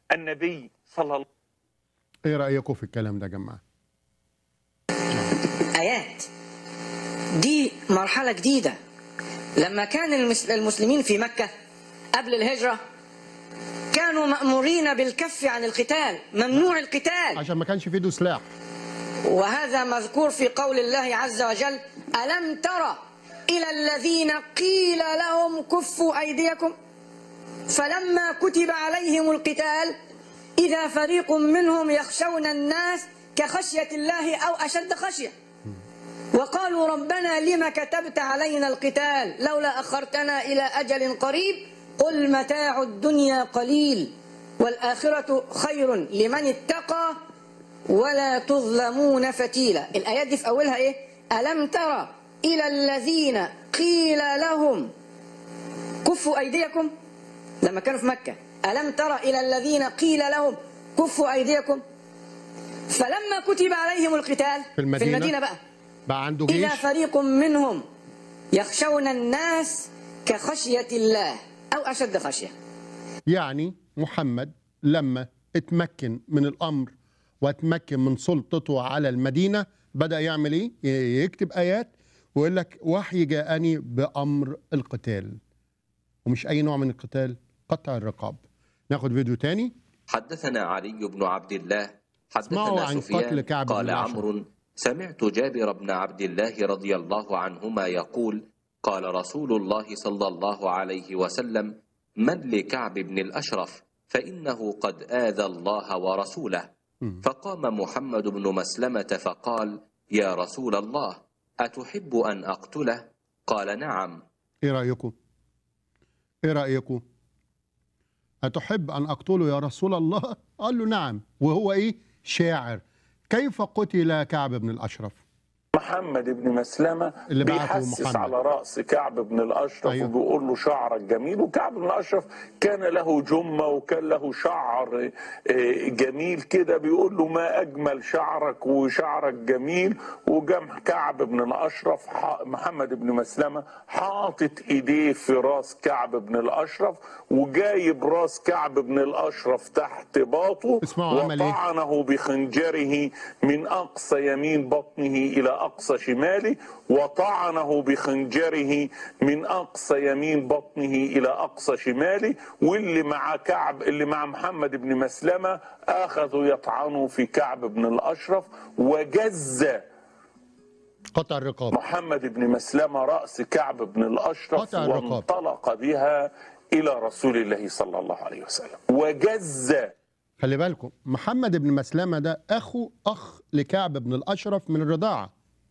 النبي صلى الله ايه رايكم في الكلام ده يا جماعه آيات دي مرحلة جديدة لما كان المس- المسلمين في مكة قبل الهجرة كانوا مأمورين بالكف عن القتال ممنوع القتال عشان ما كانش في ايده سلاح وهذا مذكور في قول الله عز وجل ألم ترى إلى الذين قيل لهم كفوا أيديكم فلما كتب عليهم القتال إذا فريق منهم يخشون الناس كخشية الله أو أشد خشية وقالوا ربنا لم كتبت علينا القتال لولا أخرتنا إلى أجل قريب قل متاع الدنيا قليل والآخرة خير لمن اتقى ولا تظلمون فتيلا الآيات دي في أولها إيه ألم ترى إلى الذين قيل لهم كفوا أيديكم لما كانوا في مكة ألم ترى إلى الذين قيل لهم كفوا أيديكم فلما كتب عليهم القتال في المدينة؟ في المدينة بقى بقى عنده إذا جيش فريق منهم يخشون الناس كخشية الله أو أشد خشية يعني محمد لما اتمكن من الامر واتمكن من سلطته على المدينه بدا يعمل ايه ي- يكتب ايات ويقول لك وحي جاءني بامر القتال ومش اي نوع من القتال قطع الرقاب ناخد فيديو تاني حدثنا علي بن عبد الله اسمعوا حدثنا عن قتل سفيان كعب بن قال الأشرف. عمرو سمعت جابر بن عبد الله رضي الله عنهما يقول قال رسول الله صلى الله عليه وسلم من لكعب بن الأشرف فإنه قد آذى الله ورسوله مم. فقام محمد بن مسلمة فقال يا رسول الله أتحب أن أقتله قال نعم ايه رايكم ايه رايكم اتحب ان اقتله يا رسول الله قال له نعم وهو ايه شاعر كيف قتل كعب بن الاشرف محمد بن مسلمة اللي بعته بيحسس محمد. على رأس كعب بن الأشرف أيوه. وبيقول له شعرك جميل وكعب بن الأشرف كان له جمة وكان له شعر آه، جميل كده بيقول له ما أجمل شعرك وشعرك جميل وجم كعب بن الأشرف ح- محمد بن مسلمة حاطط إيديه في راس كعب بن الأشرف وجايب راس كعب بن الأشرف تحت باطه اسمعوا عمل إيه؟ وطعنه بخنجره من أقصى يمين بطنه إلى أقصى شماله وطعنه بخنجره من أقصى يمين بطنه إلى أقصى شماله واللي مع كعب اللي مع محمد بن مسلمة أخذوا يطعنوا في كعب بن الأشرف وجز قطع الرقاب محمد بن مسلمة رأس كعب بن الأشرف قطع الرقاب. وانطلق بها إلى رسول الله صلى الله عليه وسلم وجز خلي بالكم محمد بن مسلمة ده أخو أخ لكعب بن الأشرف من الرضاعة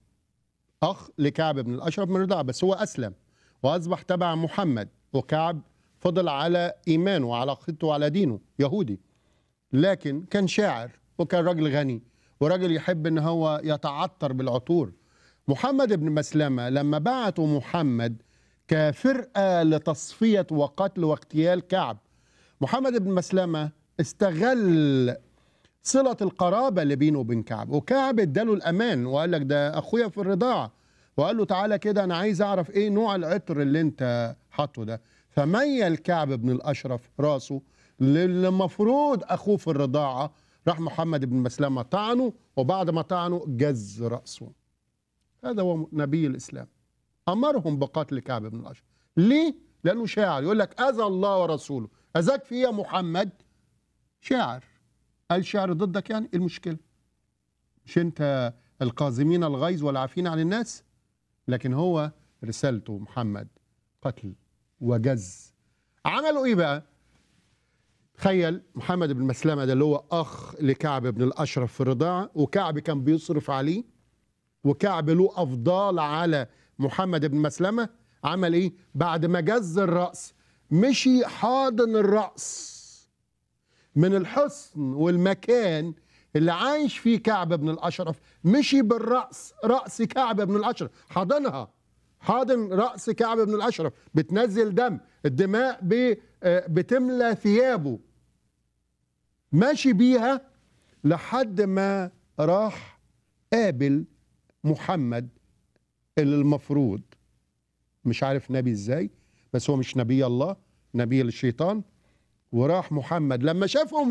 أخ لكعب بن الأشرف من الرضاعة بس هو أسلم وأصبح تبع محمد وكعب فضل على إيمانه وعلى عقيدته وعلى دينه يهودي لكن كان شاعر وكان راجل غني وراجل يحب ان هو يتعطر بالعطور محمد بن مسلمة لما بعتوا محمد كفرقة لتصفية وقتل واغتيال كعب محمد بن مسلمة استغل صلة القرابة اللي بينه وبين كعب وكعب اداله الأمان وقال لك ده أخويا في الرضاعة وقال له تعالى كده أنا عايز أعرف إيه نوع العطر اللي أنت حاطه ده فميل كعب بن الأشرف راسه للي المفروض أخوه في الرضاعة راح محمد بن مسلمة طعنه وبعد ما طعنه جز رأسه هذا هو نبي الإسلام أمرهم بقتل كعب بن الأشرف ليه؟ لأنه شاعر يقول لك أذى الله ورسوله أذاك في إيه يا محمد شاعر قال شعر ضدك يعني إيه المشكلة مش انت القازمين الغيظ والعافين عن الناس لكن هو رسالته محمد قتل وجز عملوا ايه بقى تخيل محمد بن مسلمة ده اللي هو اخ لكعب بن الاشرف في الرضاعة وكعب كان بيصرف عليه وكعب له افضال على محمد بن مسلمة عمل ايه بعد ما جز الرأس مشي حاضن الرأس من الحصن والمكان اللي عايش فيه كعب بن الأشرف مشي بالرأس رأس كعب بن الأشرف حاضنها حاضن رأس كعب بن الأشرف بتنزل دم الدماء ب- آه، بتملى ثيابه ماشي بيها لحد ما راح قابل محمد اللي المفروض مش عارف نبي ازاي بس هو مش نبي الله نبي الشيطان وراح محمد لما شافهم